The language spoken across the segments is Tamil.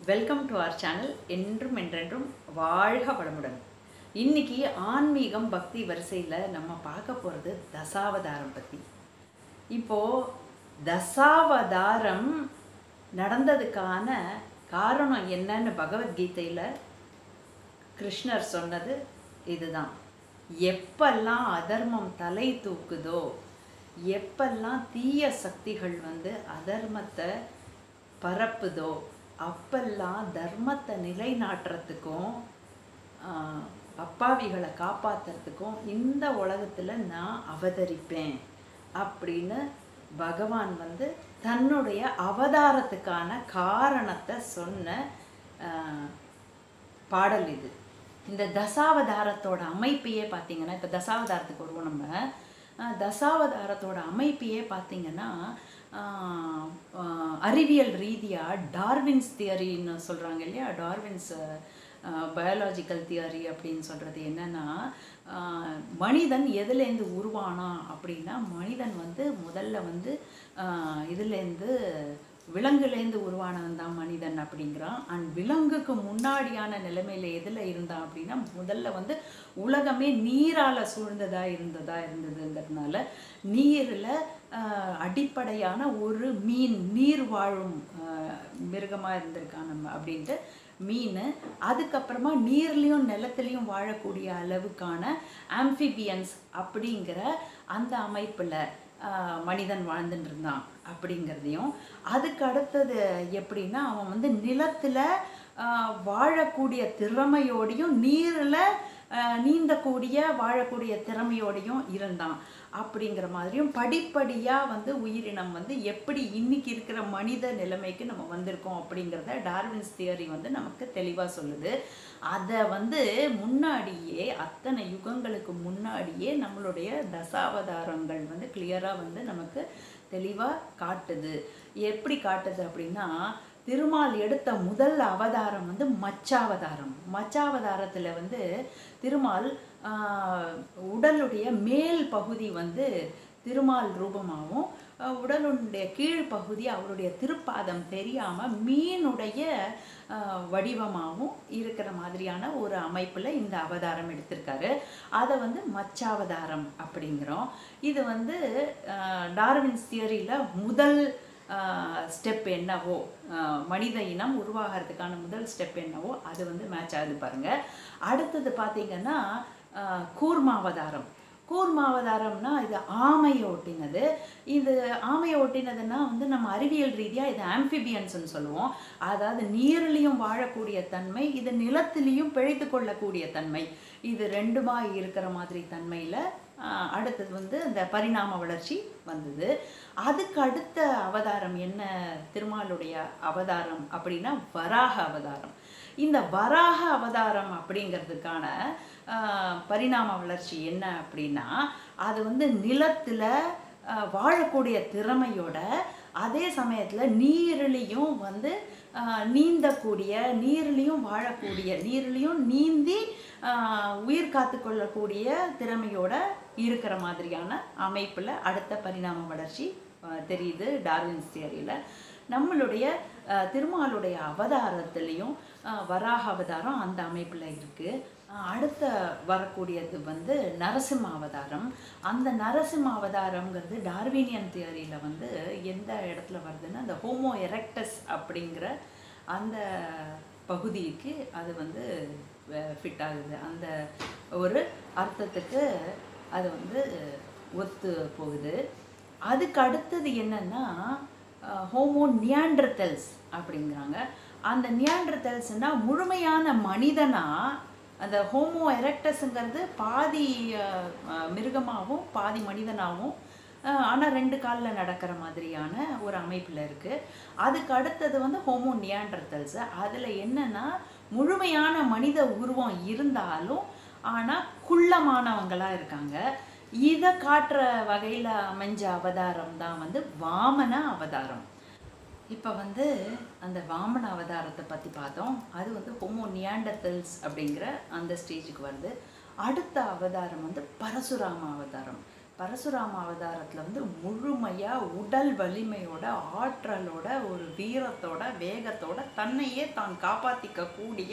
வெல்கம் டு அவர் சேனல் என்றும் என்றென்றும் வாழ்க வளமுடன் இன்னைக்கு ஆன்மீகம் பக்தி வரிசையில் நம்ம பார்க்க போகிறது தசாவதாரம் பற்றி இப்போது தசாவதாரம் நடந்ததுக்கான காரணம் என்னன்னு பகவத்கீதையில் கிருஷ்ணர் சொன்னது இதுதான் எப்பெல்லாம் அதர்மம் தலை தூக்குதோ எப்பெல்லாம் தீய சக்திகள் வந்து அதர்மத்தை பரப்புதோ அப்பெல்லாம் தர்மத்தை நிலைநாட்டுறதுக்கும் ஆஹ், அப்பாவிகளை காப்பாத்துறதுக்கும் இந்த உலகத்தில் நான் அவதரிப்பேன் அப்படின்னு பகவான் வந்து தன்னுடைய அவதாரத்துக்கான காரணத்தை சொன்ன ஆஹ், பாடல் இது இந்த தசாவதாரத்தோட அமைப்பையே பார்த்தீங்கன்னா இப்போ தசாவதாரத்துக்கு வருவோம் நம்ம அஹ், தசாவதாரத்தோட அமைப்பையே பார்த்தீங்கன்னா ஆஹ், ஆஹ், அறிவியல் ரீதியாக டார்வின்ஸ் தியரின்னு சொல்கிறாங்க இல்லையா டார்வின்ஸ் பயாலாஜிக்கல் தியரி அப்படின்னு சொல்கிறது என்னன்னா ஆஹ், மனிதன் எதுலேருந்து உருவானா அப்படின்னா மனிதன் வந்து முதல்ல வந்து ஆஹ், இதுலேருந்து விலங்குலேருந்து உருவானவன் தான் மனிதன் அப்படிங்கிறான் அண்ட் விலங்குக்கு முன்னாடியான நிலைமையில எதில் இருந்தான் அப்படின்னா முதல்ல வந்து உலகமே நீரால் சூழ்ந்ததா இருந்ததா இருந்ததுங்கிறதுனால நீரில் அடிப்படையான ஒரு மீன் நீர் வாழும் மிருகமாக இருந்திருக்கான் நம்ம அப்படின்ட்டு மீன் அதுக்கப்புறமா நீர்லேயும் நிலத்துலேயும் வாழக்கூடிய அளவுக்கான ஆம்ஃபிபியன்ஸ் அப்படிங்கிற அந்த அமைப்பில் ஆஹ் மனிதன் வாழ்ந்துட்டு இருந்தான் அப்படிங்கிறதையும் அதுக்கு அடுத்தது எப்படின்னா அவன் வந்து நிலத்தில் வாழக்கூடிய திறமையோடையும் நீரில் நீந்தக்கூடிய வாழக்கூடிய திறமையோடையும் இருந்தான் அப்படிங்கிற மாதிரியும் படிப்படியாக வந்து உயிரினம் வந்து எப்படி இன்னைக்கு இருக்கிற மனித நிலைமைக்கு நம்ம வந்திருக்கோம் அப்படிங்கிறத டார்வின்ஸ் தியரி வந்து நமக்கு தெளிவாக சொல்லுது அதை வந்து முன்னாடியே அத்தனை யுகங்களுக்கு முன்னாடியே நம்மளுடைய தசாவதாரங்கள் வந்து கிளியராக வந்து நமக்கு தெளிவாக காட்டுது எப்படி காட்டுது அப்படின்னா திருமால் எடுத்த முதல் அவதாரம் வந்து மச்சாவதாரம் மச்சாவதாரத்தில் வந்து திருமால் ஆஹ், உடலுடைய மேல் பகுதி வந்து திருமால் ரூபமாகவும் ஆஹ், உடலுடைய கீழ்ப்பகுதி அவருடைய திருப்பாதம் தெரியாமல் மீனுடைய ஆஹ், வடிவமாகவும் இருக்கிற மாதிரியான ஒரு அமைப்பில் இந்த அவதாரம் எடுத்திருக்காரு அதை வந்து மச்சாவதாரம் அப்படிங்கிறோம் இது வந்து ஆஹ், டார்வின்ஸ் தியரியில் முதல் ஸ்டெப் என்னவோ ஆஹ், மனித இனம் உருவாகிறதுக்கான முதல் ஸ்டெப் என்னவோ அது வந்து மேட்ச் ஆகுது பாருங்க அடுத்தது பார்த்தீங்கன்னா ஆஹ், கூர்மாவதாரம் கூர்மாவதாரம்னா இது ஆமையை ஒட்டினது இது ஆமையை ஒட்டினதுன்னா வந்து நம்ம அறிவியல் ரீதியாக இது ஆம்ஃபிபியன்ஸ்னு சொல்லுவோம் அதாவது நீர்லேயும் வாழக்கூடிய தன்மை இது நிலத்திலையும் பிழைத்து கொள்ளக்கூடிய தன்மை இது ரெண்டுமா இருக்கிற மாதிரி தன்மையில் அடுத்தது வந்து இந்த பரிணாம வளர்ச்சி வந்தது அதுக்கு அடுத்த அவதாரம் என்ன திருமாலுடைய அவதாரம் அப்படின்னா வராக அவதாரம் இந்த வராக அவதாரம் அப்படிங்கிறதுக்கான ஆஹ், பரிணாம வளர்ச்சி என்ன அப்படின்னா அது வந்து நிலத்தில் வாழக்கூடிய திறமையோட அதே சமயத்தில் நீரிலையும் வந்து ஆஹ், நீந்தக்கூடிய நீரிலையும் வாழக்கூடிய நீரிலையும் நீந்தி ஆஹ், உயிர் காத்து கொள்ளக்கூடிய திறமையோட இருக்கிற மாதிரியான அமைப்பில் அடுத்த பரிணாம வளர்ச்சி ஆஹ், தெரியுது டார்வின்ஸ் தியரியில் நம்மளுடைய ஆஹ், திருமாலுடைய அவதாரத்துலேயும் வராக அவதாரம் அந்த அமைப்பில் இருக்குது அடுத்த வரக்கூடியது வந்து நரசிம்ம அவதாரம் அந்த நரசிம்ம அவதாரம்ங்கிறது டார்வினியன் தியரியில் வந்து எந்த இடத்துல வருதுன்னா அந்த ஹோமோ எரெக்டஸ் அப்படிங்கிற அந்த பகுதிக்கு அது வந்து ஃபிட் ஆகுது அந்த ஒரு அர்த்தத்துக்கு அது வந்து ஒத்து போகுது அதுக்கு அடுத்தது என்னன்னா ஹோமோ நியாண்டர்தெல்ஸ் அப்படிங்கிறாங்க அந்த நியாண்டர்தெல்ஸ்னா முழுமையான மனிதனா அந்த ஹோமோ எரெக்டஸுங்கிறது பாதி அஹ், அஹ், மிருகமாகவும் பாதி மனிதனாகவும் ஆனால் ரெண்டு காலில் நடக்கிற மாதிரியான ஒரு அமைப்பில் இருக்குது அதுக்கு அடுத்தது வந்து ஹோமோ நியாண்டர்தல்ஸ் அதில் என்னன்னா முழுமையான மனித உருவம் இருந்தாலும் ஆனால் குள்ளமானவங்களாக இருக்காங்க இதை காட்டுற வகையில் அமைஞ்ச அவதாரம் தான் வந்து வாமன அவதாரம் இப்போ வந்து அந்த வாமன அவதாரத்தை பற்றி பார்த்தோம் அது வந்து ஹோமோ நியாண்டர்தல்ஸ் அப்படிங்கிற அந்த ஸ்டேஜுக்கு வருது அடுத்த அவதாரம் வந்து பரசுராம அவதாரம் பரசுராம அவதாரத்தில் வந்து முழுமையாக உடல் வலிமையோட ஆற்றலோட ஒரு வீரத்தோட வேகத்தோட தன்னையே தான் காப்பாற்றிக்க கூடிய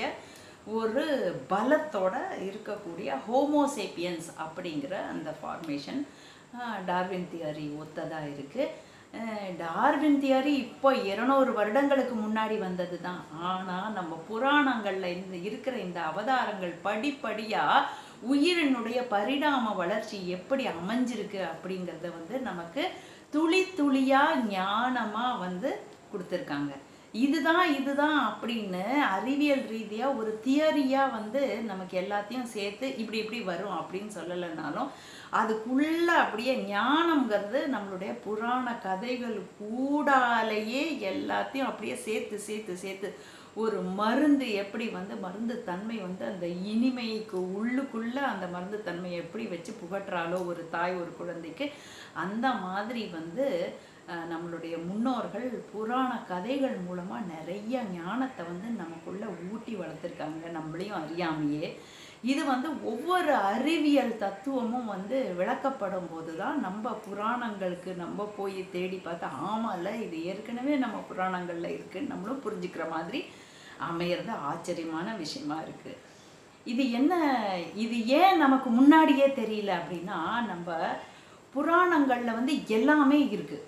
ஒரு பலத்தோட இருக்கக்கூடிய ஹோமோசேப்பியன்ஸ் அப்படிங்கிற அந்த ஃபார்மேஷன் டார்வின் தியரி ஒத்ததாக இருக்குது டார்வின் தியரி இப்போ இருநூறு வருடங்களுக்கு முன்னாடி வந்தது தான் ஆனால் நம்ம புராணங்களில் இந்த இருக்கிற இந்த அவதாரங்கள் படிப்படியாக உயிரினுடைய பரிணாம வளர்ச்சி எப்படி அமைஞ்சிருக்கு அப்படிங்கிறத வந்து நமக்கு துளி துளியாக ஞானமாக வந்து கொடுத்துருக்காங்க இதுதான் இதுதான் அப்படின்னு அறிவியல் ரீதியாக ஒரு தியரியாக வந்து நமக்கு எல்லாத்தையும் சேர்த்து இப்படி இப்படி வரும் அப்படின்னு சொல்லலைனாலும் அதுக்குள்ள அப்படியே ஞானம்ங்கிறது நம்மளுடைய புராண கதைகள் கூடாலேயே எல்லாத்தையும் அப்படியே சேர்த்து சேர்த்து சேர்த்து ஒரு மருந்து எப்படி வந்து மருந்து தன்மை வந்து அந்த இனிமைக்கு உள்ளுக்குள்ள அந்த மருந்து தன்மையை எப்படி வச்சு புகற்றாலோ ஒரு தாய் ஒரு குழந்தைக்கு அந்த மாதிரி வந்து அஹ், நம்மளுடைய முன்னோர்கள் புராண கதைகள் மூலமாக நிறைய ஞானத்தை வந்து நமக்குள்ள ஊட்டி வளர்த்துருக்காங்க நம்மளையும் அறியாமையே இது வந்து ஒவ்வொரு அறிவியல் தத்துவமும் வந்து விளக்கப்படும் போது தான் நம்ம புராணங்களுக்கு நம்ம போய் தேடி பார்த்தா ஆமாம்ல இது ஏற்கனவே நம்ம புராணங்களில் இருக்குன்னு நம்மளும் புரிஞ்சுக்கிற மாதிரி அமையிறது ஆச்சரியமான விஷயமா இருக்குது இது என்ன இது ஏன் நமக்கு முன்னாடியே தெரியல அப்படின்னா நம்ம புராணங்களில் வந்து எல்லாமே இருக்குது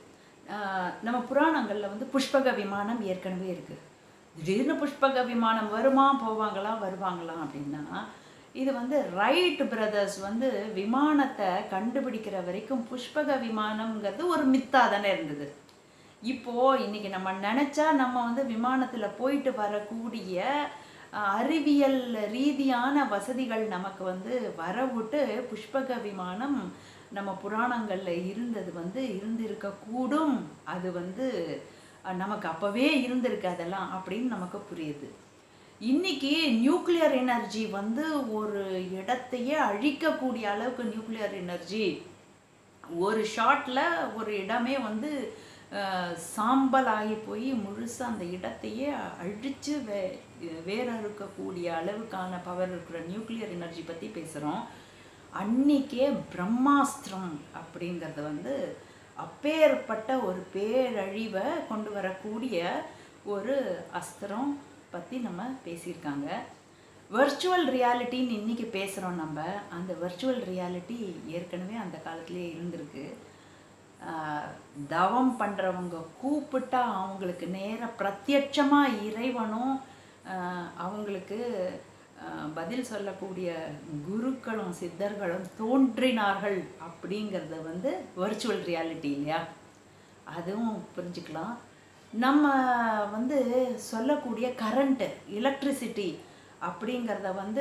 நம்ம புராணங்களில் வந்து புஷ்பக விமானம் ஏற்கனவே இருக்குது திடீர்னு புஷ்பக விமானம் வருமா போவாங்களா வருவாங்களா அப்படின்னா இது வந்து ரைட் பிரதர்ஸ் வந்து விமானத்தை கண்டுபிடிக்கிற வரைக்கும் புஷ்பக விமானம்ங்கிறது ஒரு மித்தா தானே இருந்தது இப்போ இன்னைக்கு நம்ம நினைச்சா நம்ம வந்து விமானத்துல போயிட்டு வரக்கூடிய அஹ், அறிவியல் ரீதியான வசதிகள் நமக்கு வந்து வரவிட்டு புஷ்பக விமானம் நம்ம புராணங்கள்ல இருந்தது வந்து இருந்திருக்க கூடும் அது வந்து அஹ், நமக்கு அப்பவே இருந்திருக்கு அதெல்லாம் அப்படின்னு நமக்கு புரியுது இன்னைக்கு நியூக்ளியர் எனர்ஜி வந்து ஒரு இடத்தையே அழிக்கக்கூடிய அளவுக்கு நியூக்ளியர் எனர்ஜி ஒரு ஷாட்டில் ஒரு இடமே வந்து அஹ், சாம்பல் ஆகி போய் முழுசாக அந்த இடத்தையே அழித்து வே வேற இருக்கக்கூடிய அளவுக்கான பவர் இருக்கிற நியூக்ளியர் எனர்ஜி பற்றி பேசுகிறோம் அன்னைக்கே பிரம்மாஸ்திரம் அப்படிங்கிறது வந்து அப்பேற்பட்ட ஒரு பேரழிவை கொண்டு வரக்கூடிய ஒரு அஸ்திரம் பற்றி நம்ம பேசியிருக்காங்க வர்ச்சுவல் ரியாலிட்டின்னு இன்னைக்கு பேசுகிறோம் நம்ம அந்த வர்ச்சுவல் ரியாலிட்டி ஏற்கனவே அந்த காலத்திலே இருந்திருக்கு ஆஹ் தவம் பண்ணுறவங்க கூப்பிட்டா அவங்களுக்கு நேர பிரத்யட்சமாக இறைவனும் ஆஹ் அவங்களுக்கு ஆஹ் பதில் சொல்லக்கூடிய குருக்களும் சித்தர்களும் தோன்றினார்கள் அப்படிங்கிறத வந்து வர்ச்சுவல் ரியாலிட்டி இல்லையா அதுவும் புரிஞ்சுக்கலாம் நம்ம வந்து சொல்லக்கூடிய கரண்ட்டு எலக்ட்ரிசிட்டி அப்படிங்கிறத வந்து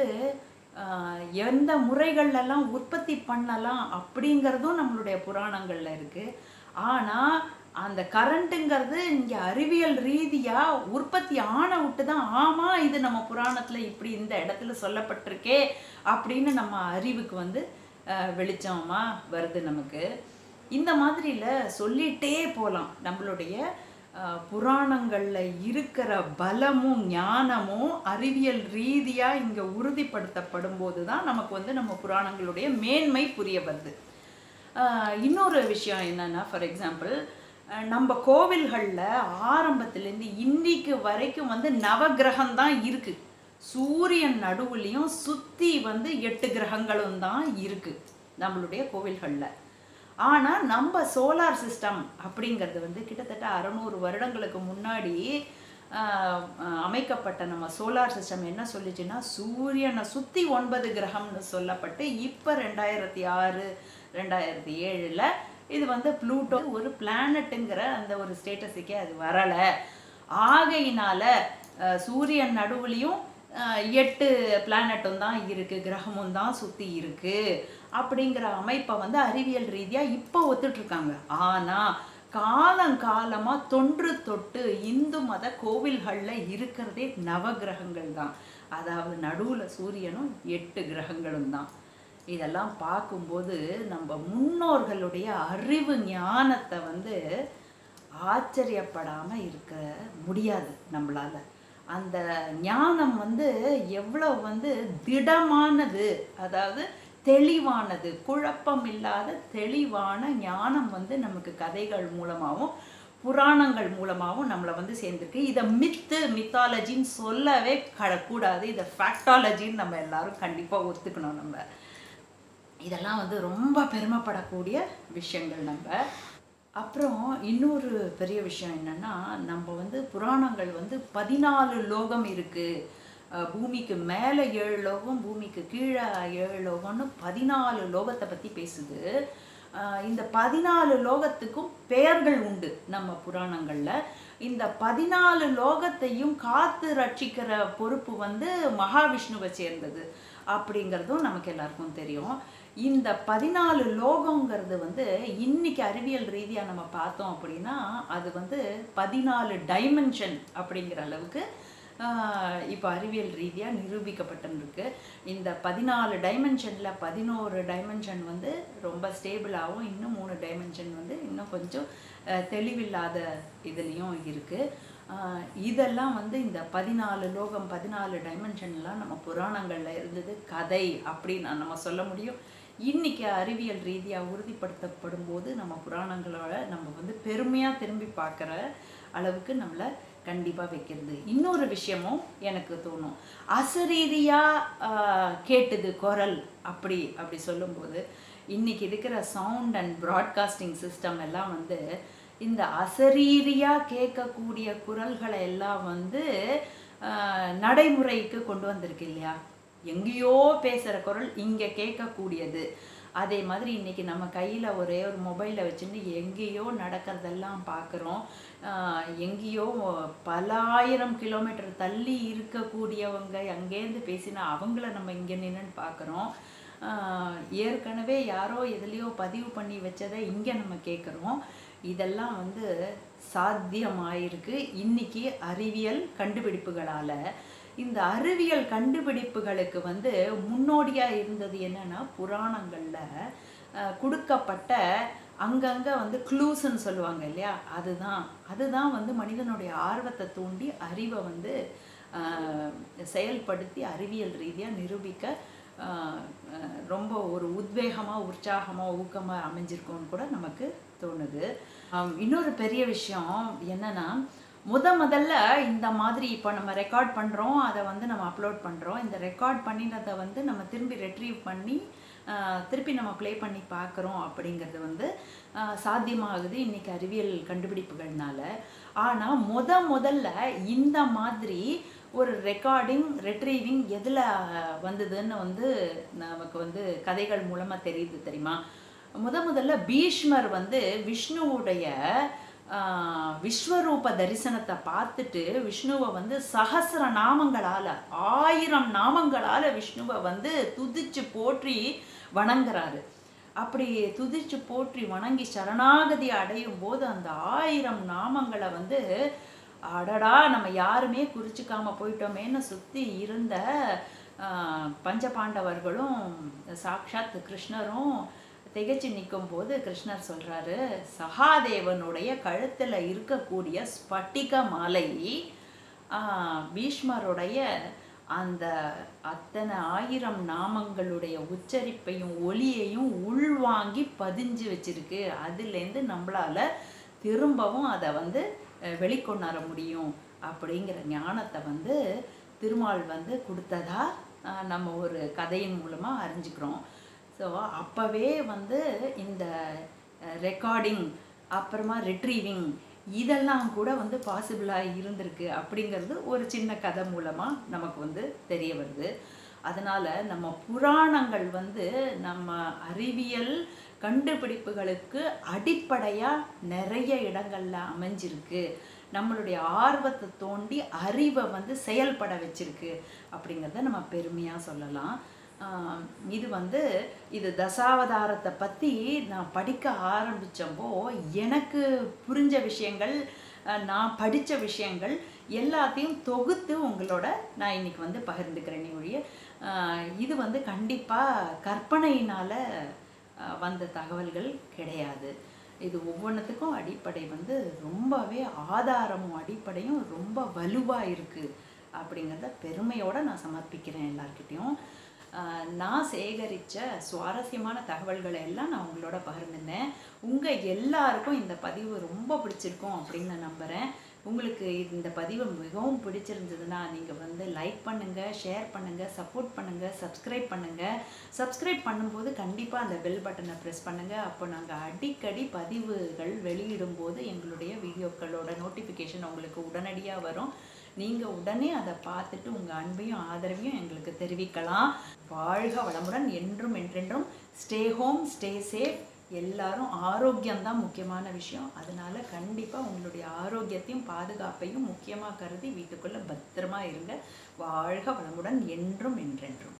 ஆஹ், எந்த முறைகள்லாம் உற்பத்தி பண்ணலாம் அப்படிங்கிறதும் நம்மளுடைய புராணங்களில் இருக்குது ஆனால் அந்த கரண்ட்டுங்கிறது இங்கே அறிவியல் ரீதியாக உற்பத்தி ஆன விட்டு தான் ஆமாம் இது நம்ம புராணத்தில் இப்படி இந்த இடத்துல சொல்லப்பட்டிருக்கே அப்படின்னு நம்ம அறிவுக்கு வந்து ஆஹ், வெளிச்சமா வருது நமக்கு இந்த மாதிரியில் சொல்லிட்டே போகலாம் நம்மளுடைய அஹ், புராணங்கள்ல இருக்கிற பலமும் ஞானமும் அறிவியல் ரீதியா இங்க உறுதிப்படுத்தப்படும் போது தான் நமக்கு வந்து நம்ம புராணங்களுடைய மேன்மை புரிய வருது அஹ், இன்னொரு விஷயம் என்னன்னா ஃபார் எக்ஸாம்பிள் நம்ம கோவில்களில் ஆரம்பத்துலேருந்து இன்னைக்கு வரைக்கும் வந்து நவகிரகம் தான் இருக்கு சூரியன் நடுவுலையும் சுத்தி வந்து எட்டு கிரகங்களும் தான் இருக்கு நம்மளுடைய கோவில்களில் ஆனால் நம்ம சோலார் சிஸ்டம் அப்படிங்கிறது வந்து கிட்டத்தட்ட அறநூறு வருடங்களுக்கு முன்னாடி ஆஹ், ஆஹ், அமைக்கப்பட்ட நம்ம சோலார் சிஸ்டம் என்ன சொல்லுச்சுன்னா சூரியனை சுற்றி ஒன்பது கிரகம்னு சொல்லப்பட்டு இப்போ ரெண்டாயிரத்தி ஆறு ரெண்டாயிரத்தி ஏழில் இது வந்து ப்ளூட்டோ ஒரு பிளானட்டுங்கிற அந்த ஒரு ஸ்டேட்டஸுக்கே அது வரலை ஆகையினால ஆஹ், சூரியன் நடுவுலையும் ஆஹ், எட்டு பிளானட்டும் தான் இருக்கு கிரகமும் தான் சுற்றி இருக்கு அப்படிங்கிற அமைப்பை வந்து அறிவியல் ரீதியாக இப்போ ஒத்துட்டு இருக்காங்க ஆனால் காலங்காலமாக தொன்று தொட்டு இந்து மத கோவில்களில் இருக்கிறதே நவகிரகங்கள் தான் அதாவது நடுவில் சூரியனும் எட்டு கிரகங்களும் தான் இதெல்லாம் பார்க்கும்போது நம்ம முன்னோர்களுடைய அறிவு ஞானத்தை வந்து ஆச்சரியப்படாமல் இருக்க முடியாது நம்மளால அந்த ஞானம் வந்து எவ்வளோ வந்து திடமானது அதாவது தெளிவானது குழப்பம் இல்லாத தெளிவான ஞானம் வந்து நமக்கு கதைகள் மூலமாகவும் புராணங்கள் மூலமாகவும் நம்மளை வந்து சேர்ந்துருக்கு இதை மித்து மித்தாலஜின்னு சொல்லவே க கூடாது இதை ஃபேக்டாலஜின்னு நம்ம எல்லாரும் கண்டிப்பாக ஒத்துக்கணும் நம்ம இதெல்லாம் வந்து ரொம்ப பெருமைப்படக்கூடிய விஷயங்கள் நம்ம அப்புறம் இன்னொரு பெரிய விஷயம் என்னன்னா நம்ம வந்து புராணங்கள் வந்து பதினாலு லோகம் இருக்கு அஹ் பூமிக்கு மேலே ஏழு லோகம் பூமிக்கு கீழே ஏழு லோகம்னு பதினாலு லோகத்தை பற்றி பேசுது அஹ் இந்த பதினாலு லோகத்துக்கும் பெயர்கள் உண்டு நம்ம புராணங்களில் இந்த பதினாலு லோகத்தையும் காத்து ரட்சிக்கிற பொறுப்பு வந்து மகாவிஷ்ணுவை சேர்ந்தது அப்படிங்கிறதும் நமக்கு எல்லாருக்கும் தெரியும் இந்த பதினாலு லோகங்கிறது வந்து இன்னைக்கு அறிவியல் ரீதியாக நம்ம பார்த்தோம் அப்படின்னா அது வந்து பதினாலு டைமென்ஷன் அப்படிங்கிற அளவுக்கு ஆஹ், இப்போ அறிவியல் ரீதியாக நிரூபிக்கப்பட்டிருக்கு இந்த பதினாலு டைமென்ஷனில் பதினோரு டைமென்ஷன் வந்து ரொம்ப ஸ்டேபிளாகவும் இன்னும் மூணு டைமென்ஷன் வந்து இன்னும் கொஞ்சம் அஹ், தெளிவில்லாத இதுலேயும் இருக்குது இதெல்லாம் வந்து இந்த பதினாலு லோகம் பதினாலு டைமென்ஷன்லாம் நம்ம புராணங்களில் இருந்தது கதை அப்படின்னு நம்ம சொல்ல முடியும் இன்னைக்கு அறிவியல் ரீதியாக உறுதிப்படுத்தப்படும் போது நம்ம புராணங்களோட நம்ம வந்து பெருமையாக திரும்பி பார்க்குற அளவுக்கு நம்மளை கண்டிப்பாக வைக்கிறது இன்னொரு விஷயமும் எனக்கு தோணும் அசரீரியாக கேட்டது குரல் அப்படி அப்படி சொல்லும்போது இன்னைக்கு இருக்கிற சவுண்ட் அண்ட் ப்ராட்காஸ்டிங் சிஸ்டம் எல்லாம் வந்து இந்த அசரீரியாக கேட்கக்கூடிய குரல்களை எல்லாம் வந்து ஆஹ், நடைமுறைக்கு கொண்டு வந்திருக்கு இல்லையா எங்கேயோ பேசுகிற குரல் இங்கே கேட்கக்கூடியது அதே மாதிரி இன்னைக்கு நம்ம கையில் ஒரே ஒரு மொபைலை வச்சுட்டு எங்கேயோ நடக்கிறதெல்லாம் பார்க்குறோம் எங்கேயோ பல ஆயிரம் கிலோமீட்டர் தள்ளி இருக்கக்கூடியவங்க அங்கேருந்து பேசினா அவங்கள நம்ம இங்கே நின்றுன்னு பார்க்குறோம் ஏற்கனவே யாரோ எதுலேயோ பதிவு பண்ணி வச்சதை இங்கே நம்ம கேட்குறோம் இதெல்லாம் வந்து சாத்தியமாயிருக்கு இன்னைக்கு அறிவியல் கண்டுபிடிப்புகளால் இந்த அறிவியல் கண்டுபிடிப்புகளுக்கு வந்து முன்னோடியாக இருந்தது என்னன்னா புராணங்களில் அஹ், கொடுக்கப்பட்ட அங்கங்கே வந்து க்ளூஸ்ன்னு சொல்லுவாங்க இல்லையா அதுதான் அதுதான் வந்து மனிதனுடைய ஆர்வத்தை தூண்டி அறிவை வந்து அஹ், செயல்படுத்தி அறிவியல் ரீதியாக நிரூபிக்க அஹ், அஹ், ரொம்ப ஒரு உத்வேகமாக உற்சாகமாக ஊக்கமாக அமைஞ்சிருக்கும்னு கூட நமக்கு தோணுது ஆம், இன்னொரு பெரிய விஷயம் என்னன்னா முத முதல்ல இந்த மாதிரி இப்போ நம்ம ரெக்கார்ட் பண்ணுறோம் அதை வந்து நம்ம அப்லோட் பண்ணுறோம் இந்த ரெக்கார்ட் பண்ணினதை வந்து நம்ம திரும்பி ரெட்ரீவ் பண்ணி ஆஹ், திருப்பி நம்ம ப்ளே பண்ணி பார்க்குறோம் அப்படிங்கிறது வந்து ஆஹ், சாத்தியமாகுது இன்னைக்கு அறிவியல் கண்டுபிடிப்புகள்னால ஆனால் முத முதல்ல இந்த மாதிரி ஒரு ரெக்கார்டிங் ரெட்ரீவிங் எதில் வந்ததுன்னு வந்து நமக்கு வந்து கதைகள் மூலமாக தெரியுது தெரியுமா முத முதல்ல பீஷ்மர் வந்து விஷ்ணுவுடைய ஆஹ், விஸ்வரூப தரிசனத்தை பார்த்துட்டு விஷ்ணுவை வந்து சகசிர நாமங்களால ஆயிரம் நாமங்களால விஷ்ணுவை வந்து துதிச்சு போற்றி வணங்குறாரு அப்படி துதிச்சு போற்றி வணங்கி சரணாகதி அடையும் போது அந்த ஆயிரம் நாமங்களை வந்து அடடா நம்ம யாருமே குறிச்சிக்காம போயிட்டோமேன்னு சுத்தி இருந்த ஆஹ், பஞ்சபாண்டவர்களும் சாக்ஷாத் கிருஷ்ணரும் திகைச்சு நிற்கும் போது கிருஷ்ணர் சொல்றாரு சகாதேவனுடைய கழுத்துல இருக்கக்கூடிய ஸ்பட்டிக மாலை ஆஹ், பீஷ்மருடைய அந்த அத்தனை ஆயிரம் நாமங்களுடைய உச்சரிப்பையும் ஒலியையும் உள்வாங்கி பதிஞ்சு வச்சிருக்கு அதுலேருந்து நம்மளால திரும்பவும் அதை வந்து அஹ், வெளிக்கொணர முடியும் அப்படிங்கிற ஞானத்தை வந்து திருமால் வந்து கொடுத்ததா அஹ், நம்ம ஒரு கதையின் மூலமாக அறிஞ்சுக்கிறோம் ஸோ அப்போவே வந்து இந்த ரெக்கார்டிங் அப்புறமா ரிட்ரீவிங் இதெல்லாம் கூட வந்து பாசிபிளாக இருந்திருக்கு அப்படிங்கிறது ஒரு சின்ன கதை மூலமாக நமக்கு வந்து தெரிய வருது அதனால் நம்ம புராணங்கள் வந்து நம்ம அறிவியல் கண்டுபிடிப்புகளுக்கு அடிப்படையாக நிறைய இடங்கள்ல அமைஞ்சிருக்கு நம்மளுடைய ஆர்வத்தை தோண்டி அறிவை வந்து செயல்பட வச்சிருக்கு அப்படிங்கிறத நம்ம பெருமையாக சொல்லலாம் ஆஹ் இது வந்து இது தசாவதாரத்தை பற்றி நான் படிக்க ஆரம்பித்தப்போ எனக்கு புரிஞ்ச விஷயங்கள் ஆஹ் நான் படித்த விஷயங்கள் எல்லாத்தையும் தொகுத்து உங்களோட நான் இன்னைக்கு வந்து பகிர்ந்துக்கிறேன் ஒழிய ஆஹ் இது வந்து கண்டிப்பாக கற்பனையினால் வந்த தகவல்கள் கிடையாது இது ஒவ்வொன்றுத்துக்கும் அடிப்படை வந்து ரொம்பவே ஆதாரமும் அடிப்படையும் ரொம்ப வலுவாக இருக்குது அப்படிங்கிறத பெருமையோடு நான் சமர்ப்பிக்கிறேன் எல்லார்கிட்டயும் ஆஹ், நான் சேகரித்த சுவாரஸ்யமான தகவல்களை எல்லாம் நான் உங்களோட பகிர்ந்துனேன் உங்கள் எல்லாருக்கும் இந்த பதிவு ரொம்ப பிடிச்சிருக்கும் அப்படின்னு நான் நம்புகிறேன் உங்களுக்கு இந்த பதிவு மிகவும் பிடிச்சிருந்ததுன்னா நீங்கள் வந்து லைக் பண்ணுங்கள் ஷேர் பண்ணுங்கள் சப்போர்ட் பண்ணுங்கள் சப்ஸ்கிரைப் பண்ணுங்கள் சப்ஸ்கிரைப் பண்ணும்போது கண்டிப்பாக அந்த பெல் பட்டனை ப்ரெஸ் பண்ணுங்கள் அப்போ நாங்கள் அடிக்கடி பதிவுகள் வெளியிடும்போது எங்களுடைய வீடியோக்களோட நோட்டிஃபிகேஷன் உங்களுக்கு உடனடியாக வரும் நீங்கள் உடனே அதை பார்த்துட்டு உங்கள் அன்பையும் ஆதரவையும் எங்களுக்கு தெரிவிக்கலாம் வாழ்க வளமுடன் என்றும் என்றென்றும் ஸ்டே ஹோம் ஸ்டே சேஃப் எல்லாரும் ஆரோக்கியம்தான் முக்கியமான விஷயம் அதனால கண்டிப்பாக உங்களுடைய ஆரோக்கியத்தையும் பாதுகாப்பையும் முக்கியமாக கருதி வீட்டுக்குள்ளே பத்திரமா இருங்க வாழ்க வளமுடன் என்றும் என்றென்றும்